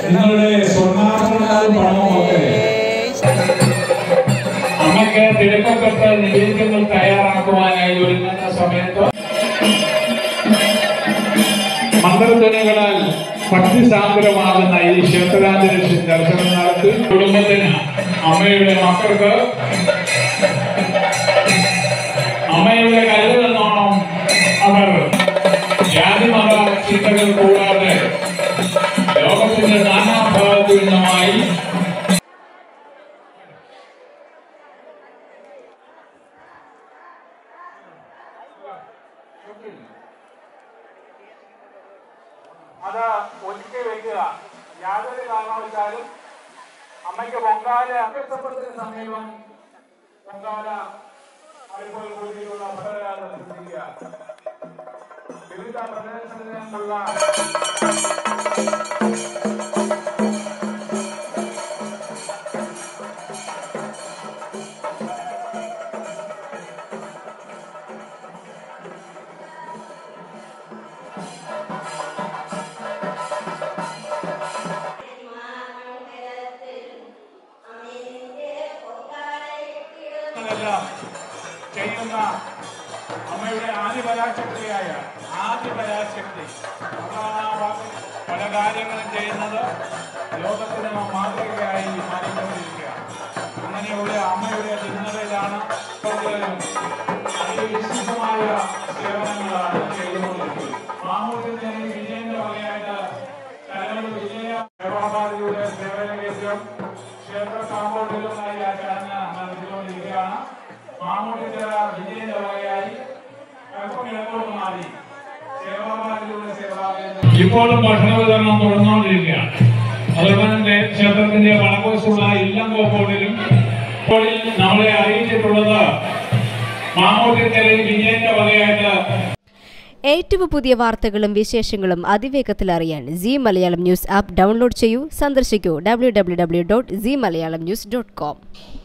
നിങ്ങളുടെ സ്വർണ്ണാഭരണങ്ങളും പണവും ഒക്കെ അമ്മയ്ക്ക് തിരക്കപ്പെട്ട നിവേദ്യങ്ങൾ തയ്യാറാക്കുവാനായി ഒരുങ്ങുന്ന സമയത്ത് മന്ത്രധ്വനികളാൽ ഭക്തിസാന്ദ്രമാകുന്ന ഈ ക്ഷേത്രാന്തരീക്ഷ ദർശനം നടത്തി കുടുംബത്തിന് അമ്മയുടെ മക്കൾക്ക് അമ്മയുടെ കരുതലെന്നോണം അവർ ജാതിമത ചിന്തകൾ കൂടാതെ ലോകത്തിന്റെ നാനാഭാഗത്തു നിന്നുമായി അത് ഒതുക്കി വെക്കുക യാതൊരു കാരണവശാലും അമ്മയ്ക്ക് പൊങ്കാല അഭ്യർത്ഥപ്പത്തിന് സമീപം പൊങ്കാല അടുപ്പോൾ കൂടിയുള്ള അപകടകാലം ശ്രദ്ധിക്കുക വിവിധ പ്രദേശങ്ങളിൽ നിന്നുള്ള എല്ലാം ചെയ്യുന്ന അമ്മയുടെ ആദിപരാശക്തിയായ ആദിപരാശക്തി അതാണ് ആ വാക്ക് പല കാര്യങ്ങളും ചെയ്യുന്നത് ലോകത്തിന് മാതൃകയായി മാറിക്കൊണ്ടിരിക്കുക അങ്ങനെയുള്ള അമ്മയുടെ തിരുനടയിലാണ് കൂടുതലും വിശുദ്ധമായ സേവനങ്ങളാണ് ചെയ്തുകൊണ്ടിരിക്കുന്നത് മാമൂലിന്റെ വിജയന്റെ വകയായിട്ട് കരകൾ വിജയ സേവാഭാരതിയുടെ സേവന കേന്ദ്രം ക്ഷേത്ര കാമ്പൗണ്ടിലുമായി ആ ചടങ്ങ് നടത്തിക്കൊണ്ടിരിക്കുകയാണ് മാമൂലിന്റെ വിജയന്റെ വകയായി അല്പം ഇടത്തോട്ട് മാറി സേവാഭാരതിയുടെ സേവാ കേന്ദ്രം ഇപ്പോഴും ഭക്ഷണ വിതരണം തുടർന്നുകൊണ്ടിരിക്കുകയാണ് അതുപോലെ തന്നെ ക്ഷേത്രത്തിന്റെ വടക്കോസുള്ള ഇല്ലം കോമ്പൗണ്ടിലും ഇപ്പോൾ നമ്മളെ അറിയിച്ചിട്ടുള്ളത് മാമൂട്ടിക്കരയിൽ വിജയന്റെ വകയായിട്ട് ഏറ്റവും പുതിയ വാർത്തകളും വിശേഷങ്ങളും അതിവേഗത്തിൽ അറിയാൻ C Malayalam news app download ചെയ്യൂ സന്ദർശിക്കൂ W W W dot C Malayalam news dot com